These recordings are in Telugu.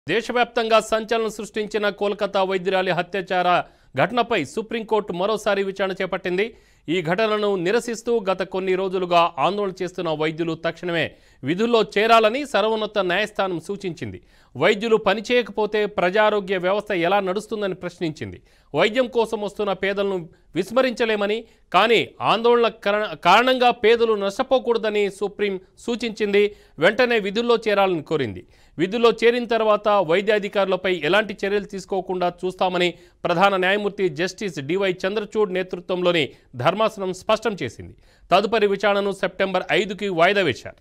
దేశవ్యాప్తంగా సంచలనం సృష్టించిన కోల్కతా వైద్యురాలి హత్యాచార ఘటనపై సుప్రీంకోర్టు మరోసారి విచారణ చేపట్టింది ఈ ఘటనను నిరసిస్తూ గత కొన్ని రోజులుగా ఆందోళన చేస్తున్న వైద్యులు తక్షణమే విధుల్లో చేరాలని సర్వోన్నత న్యాయస్థానం సూచించింది వైద్యులు పనిచేయకపోతే ప్రజారోగ్య వ్యవస్థ ఎలా నడుస్తుందని ప్రశ్నించింది వైద్యం కోసం వస్తున్న పేదలను విస్మరించలేమని కానీ ఆందోళన కర- కారణంగా పేదలు నష్టపోకూడదని సుప్రీం సూచించింది వెంటనే విధుల్లో చేరాలని కోరింది విధుల్లో చేరిన తర్వాత వైద్యాధికారులపై ఎలాంటి చర్యలు తీసుకోకుండా చూస్తామని ప్రధాన న్యాయమూర్తి జస్టిస్ డివై చంద్రచూడ్ నేతృత్వంలోని ధర్మాసనం స్పష్టం చేసింది తదుపరి విచారణను సెప్టెంబర్ ఐదుకి వాయిదా వేశారు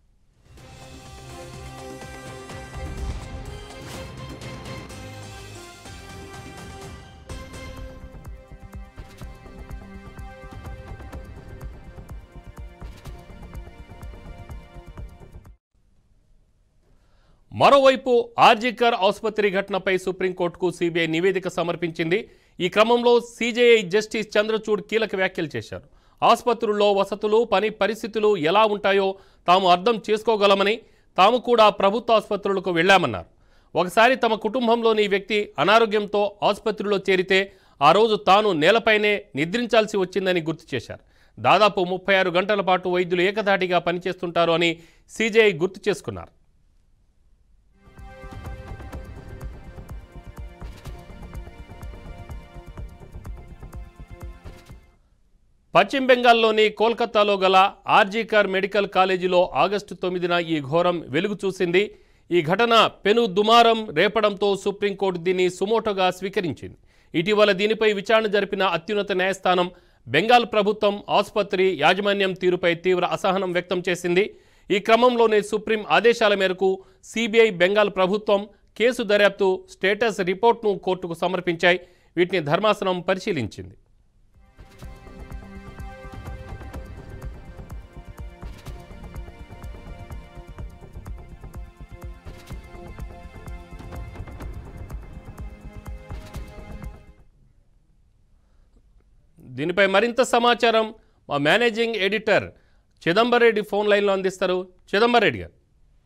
మరోవైపు ఆర్జికర్ ఆసుపత్రి ఘటనపై సుప్రీంకోర్టుకు సిబిఐ నివేదిక సమర్పించింది ఈ క్రమంలో సిజేఐ జస్టిస్ చంద్రచూడ్ కీలక వ్యాఖ్యలు చేశారు ఆసుపత్రుల్లో వసతులు పని పరిస్థితులు ఎలా ఉంటాయో తాము అర్థం చేసుకోగలమని తాము కూడా ప్రభుత్వ ఆసుపత్రులకు వెళ్లామన్నారు ఒకసారి తమ కుటుంబంలోని వ్యక్తి అనారోగ్యంతో ఆసుపత్రిలో చేరితే ఆ రోజు తాను నేలపైనే నిద్రించాల్సి వచ్చిందని గుర్తు చేశారు దాదాపు ముప్పై ఆరు గంటల పాటు వైద్యులు ఏకధాటిగా పనిచేస్తుంటారు అని సిజేఐ గుర్తు చేసుకున్నారు పశ్చిమ బెంగాల్లోని కోల్కతాలో గల ఆర్జీకర్ మెడికల్ కాలేజీలో ఆగస్టు తొమ్మిదిన ఈ ఘోరం వెలుగు చూసింది ఈ ఘటన పెను దుమారం రేపడంతో సుప్రీంకోర్టు దీన్ని సుమోటోగా స్వీకరించింది ఇటీవల దీనిపై విచారణ జరిపిన అత్యున్నత న్యాయస్థానం బెంగాల్ ప్రభుత్వం ఆసుపత్రి యాజమాన్యం తీరుపై తీవ్ర అసహనం వ్యక్తం చేసింది ఈ క్రమంలోనే సుప్రీం ఆదేశాల మేరకు సిబిఐ బెంగాల్ ప్రభుత్వం కేసు దర్యాప్తు స్టేటస్ రిపోర్ట్ను కోర్టుకు సమర్పించాయి వీటిని ధర్మాసనం పరిశీలించింది దీనిపై మరింత సమాచారం మా మేనేజింగ్ ఎడిటర్ చిదంబరెడ్డి ఫోన్ లైన్లో అందిస్తారు చిదంబరెడ్డి గారు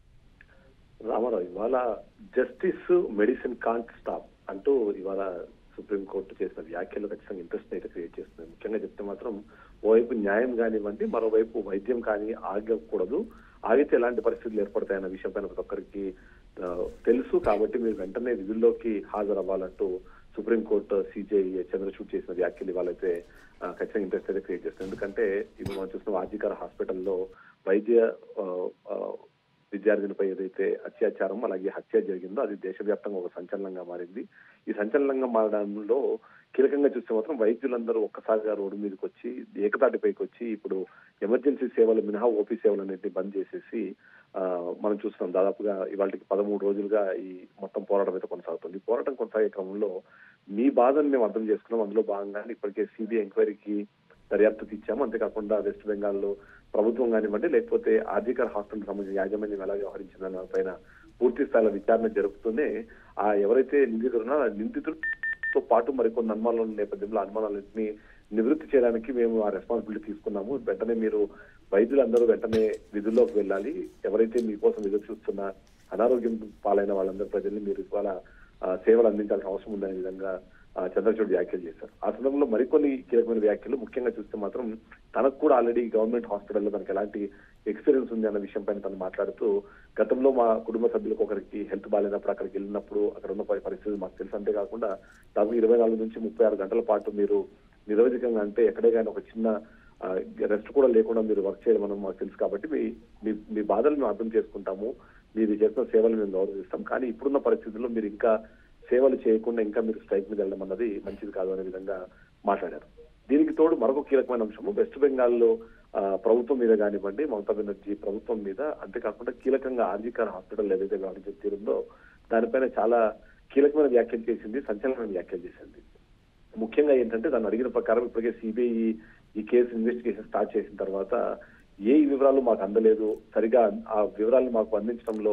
రామారావు ఇవాళ జస్టిస్ మెడిసిన్ కాంట్ స్టాప్ అంటూ ఇవాళ సుప్రీంకోర్టు చేసిన వ్యాఖ్యలు ఖచ్చితంగా ఇంట్రెస్ట్ అయితే క్రియేట్ చేస్తుంది ముఖ్యంగా చెప్తే మాత్రం ఓవైపు న్యాయం కానివ్వండి మరోవైపు వైద్యం కానీ ఆగకూడదు ఆగితే ఎలాంటి పరిస్థితులు ఏర్పడతాయన్న విషయం పైన ప్రతి ఒక్కరికి ఆ, తెలుసు కాబట్టి మీరు వెంటనే విధుల్లోకి హాజరవ్వాలంటూ సుప్రీంకోర్టు సిజేఐ చంద్రచూడ్ చేసిన వ్యాఖ్యలు ఇవాళైతే ఆ, ఖచ్చితంగా ఇంట్రెస్ట్ అయితే క్రియేట్ చేస్తుంది ఎందుకంటే ఇప్పుడు మనం చూసిన ఆర్జికర్ హాస్పిటల్లో వైద్య ఆ, ఆ, విద్యార్థినిపై ఏదైతే అత్యాచారం అలాగే హత్య జరిగిందో అది దేశవ్యాప్తంగా ఒక సంచలనంగా మారింది ఈ సంచలనంగా మారడంలో కీలకంగా చూస్తే మాత్రం వైద్యులందరూ ఒక్కసారిగా రోడ్డు మీదకి వచ్చి ఏకతాటిపైకి వచ్చి ఇప్పుడు ఎమర్జెన్సీ సేవలు మినహా ఓపీ సేవలు అనేటివి బంద్ చేసేసి ఆ, మనం చూస్తున్నాం దాదాపుగా ఇవాళకి పదమూడు రోజులుగా ఈ మొత్తం పోరాటం అయితే కొనసాగుతుంది ఈ పోరాటం కొనసాగే క్రమంలో మీ బాధను మేము అర్థం చేసుకున్నాం అందులో భాగంగానే ఇప్పటికే సిబిఐ ఎంక్వైరీకి దర్యాప్తుకి ఇచ్చాము అంతేకాకుండా వెస్ట్ బెంగాల్లో ప్రభుత్వం కానివ్వండి లేకపోతే ఆర్జికర్ హాస్పిటల్ సంబంధించిన యాజమాన్యం ఎలా వ్యవహరించిందన్న పైన పూర్తి స్థాయిలో విచారణ జరుపుతూనే ఆ ఎవరైతే నిందితులు ఉన్నారో ఆ నిందితులతో పాటు మరికొన్ని అనుమానాల నేపథ్యంలో అనుమానాలన్నింటినీ నివృత్తి చేయడానికి మేము ఆ రెస్పాన్సిబిలిటీ తీసుకున్నాము వెంటనే మీరు వైద్యులందరూ వెంటనే విధుల్లోకి వెళ్ళాలి ఎవరైతే మీకోసం ఎదురు చూస్తున్న అనారోగ్యం పాలైన వాళ్ళందరూ ప్రజల్ని మీరు ఇవాళ ఆ, సేవలు అందించాల్సిన అవసరం ఉందనే విధంగా ఆ, చంద్రచూడ్ వ్యాఖ్యలు చేశారు ఆ సందర్భంలో మరికొన్ని కీలకమైన వ్యాఖ్యలు ముఖ్యంగా చూస్తే మాత్రం తనకు కూడా ఆల్రెడీ గవర్నమెంట్ హాస్పిటల్లో తనకు ఎలాంటి ఎక్స్పీరియన్స్ ఉంది అన్న విషయం పైన తను మాట్లాడుతూ గతంలో మా కుటుంబ సభ్యులకు ఒకరికి హెల్త్ బాగాలేనప్పుడు అక్కడికి వెళ్ళినప్పుడు అక్కడ ఉన్న పరి- పరిస్థితులు మాకు తెలుసు అంతేకాకుండా దాదాపు ఇరవై నాలుగు నుంచి ముప్పై ఆరు గంటల పాటు మీరు నిరవధికంగా అంటే ఎక్కడే కానీ ఒక చిన్న రెస్ట్ కూడా లేకుండా మీరు వర్క్ చేయడం మనం మాకు తెలుసు కాబట్టి మీ మీ మీ బాధలు మేము అర్థం చేసుకుంటాము మీరు చేస్తున్న సేవలు మేము గౌరవిస్తాం కానీ ఇప్పుడున్న పరిస్థితుల్లో మీరు ఇంకా సేవలు చేయకుండా ఇంకా మీరు స్ట్రైక్ మీద వెళ్ళడం అన్నది మంచిది కాదు అనే విధంగా మాట్లాడారు దీనికి తోడు మరొక కీలకమైన అంశము వెస్ట్ బెంగాల్లో ఆ, ప్రభుత్వం మీద కానివ్వండి మమతా బెనర్జీ ప్రభుత్వం మీద అంతేకాకుండా కీలకంగా ఆర్జికర్ హాస్పిటల్ ఏదైతే వ్యవహరించే తీరుందో దానిపైన చాలా కీలకమైన వ్యాఖ్యలు చేసింది సంచలనమైన వ్యాఖ్యలు చేసింది ముఖ్యంగా ఏంటంటే దాన్ని అడిగిన ప్రకారం ఇప్పటికే సిబిఐ ఈ కేసు ఇన్వెస్టిగేషన్ స్టార్ట్ చేసిన తర్వాత ఏ వివరాలు మాకు అందలేదు సరిగా ఆ వివరాలు మాకు అందించడంలో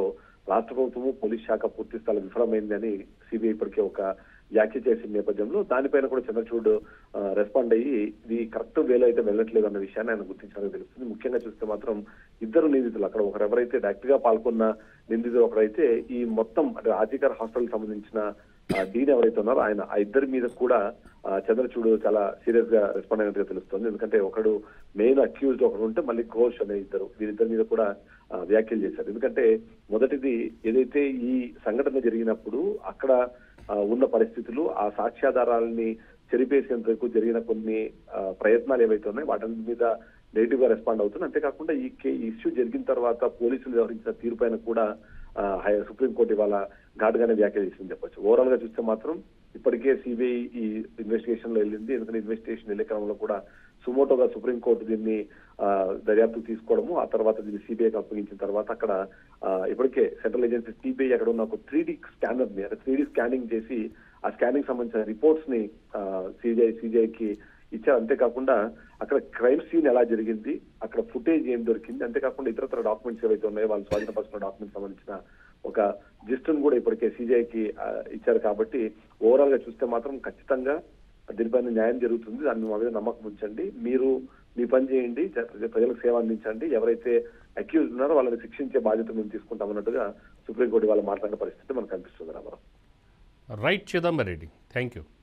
రాష్ట్ర ప్రభుత్వము పోలీస్ శాఖ పూర్తి స్థాయి విఫలమైంది అని సిబిఐ ఇప్పటికే ఒక వ్యాఖ్య చేసిన నేపథ్యంలో దానిపైన కూడా చంద్రచూడ్ రెస్పాండ్ అయ్యి ఇది కరెక్ట్ వేలో అయితే వెళ్ళట్లేదు అన్న విషయాన్ని ఆయన గుర్తించాలని తెలుస్తుంది ముఖ్యంగా చూస్తే మాత్రం ఇద్దరు నిందితులు అక్కడ ఒకరు ఎవరైతే డైరెక్ట్ గా పాల్గొన్న నిందితులు ఒకరైతే ఈ మొత్తం అంటే ఆర్జికర్ హాస్పిటల్ సంబంధించిన ఆ, డీన్ ఎవరైతే ఉన్నారో ఆయన ఆ ఇద్దరి మీద కూడా ఆ, చంద్రచూడ్ చాలా సీరియస్ గా రెస్పాండ్ అయినట్టుగా తెలుస్తుంది ఎందుకంటే ఒకడు మెయిన్ అక్యూజ్డ్ ఒకడు ఉంటే మళ్ళీ ఘోష్ అనే ఇద్దరు వీరిద్దరి మీద కూడా ఆ, వ్యాఖ్యలు చేశారు ఎందుకంటే మొదటిది ఏదైతే ఈ సంఘటన జరిగినప్పుడు అక్కడ ఆ, ఉన్న పరిస్థితులు ఆ సాక్ష్యాధారాలని చెరిపేసేందుకు జరిగిన కొన్ని ఆ, ప్రయత్నాలు ఏవైతే ఉన్నాయో వాటి మీద నెగిటివ్ గా రెస్పాండ్ అవుతుంది అంతేకాకుండా ఈ కే- ఈ ఇష్యూ జరిగిన తర్వాత పోలీసులు వ్యవహరించిన తీరు పైన కూడా ఆ, హై- సుప్రీంకోర్టు ఇవాళ ఘాటుగానే వ్యాఖ్యలు చేసింది చెప్పొచ్చు ఓవరాల్ గా చూస్తే మాత్రం ఇప్పటికే సిబిఐ ఈ ఇన్వెస్టిగేషన్ లో వెళ్ళింది ఎందుకంటే ఇన్వెస్టిగేషన్ వెళ్ళే క్రమంలో కూడా సుమోటోగా సుప్రీంకోర్టు దీన్ని ఆ, దర్యాప్తు తీసుకోవడము ఆ తర్వాత దీన్ని సిబిఐకి అప్పగించిన తర్వాత అక్కడ ఆ, ఇప్పటికే సెంట్రల్ ఏజెన్సీ సిబిఐ అక్కడ ఉన్న ఒక త్రీ డి స్కానర్ ని అంటే త్రీ డి స్కానింగ్ చేసి ఆ స్కానింగ్ సంబంధించిన రిపోర్ట్స్ ని సిజిఐ సిజిఐకి ఇచ్చారు అంతేకాకుండా అక్కడ క్రైమ్ సీన్ ఎలా జరిగింది అక్కడ ఫుటేజ్ ఏం దొరికింది అంతేకాకుండా ఇతరత్ర డాక్యుమెంట్స్ ఏవైతే ఉన్నాయో వాళ్ళు స్వాధీనపరుచుకున్న డాక్యుమెంట్స్ సంబంధించిన ఒక లిస్ట్ ను కూడా ఇప్పటికే సిజిఐకి ఇచ్చారు కాబట్టి ఓవరాల్ గా చూస్తే మాత్రం ఖచ్చితంగా దీనిపైన న్యాయం జరుగుతుంది దాన్ని మా మీద నమ్మకం ఉంచండి మీరు మీ పని చేయండి జ- ప్రజలకు సేవ అందించండి ఎవరైతే అక్యూజ్ ఉన్నారో వాళ్ళని శిక్షించే బాధ్యత మేము తీసుకుంటామన్నట్టుగా సుప్రీంకోర్టు వాళ్ళు మాట్లాడిన పరిస్థితి మనకు కనిపిస్తుంది Ramarao right Chidambareddy thank you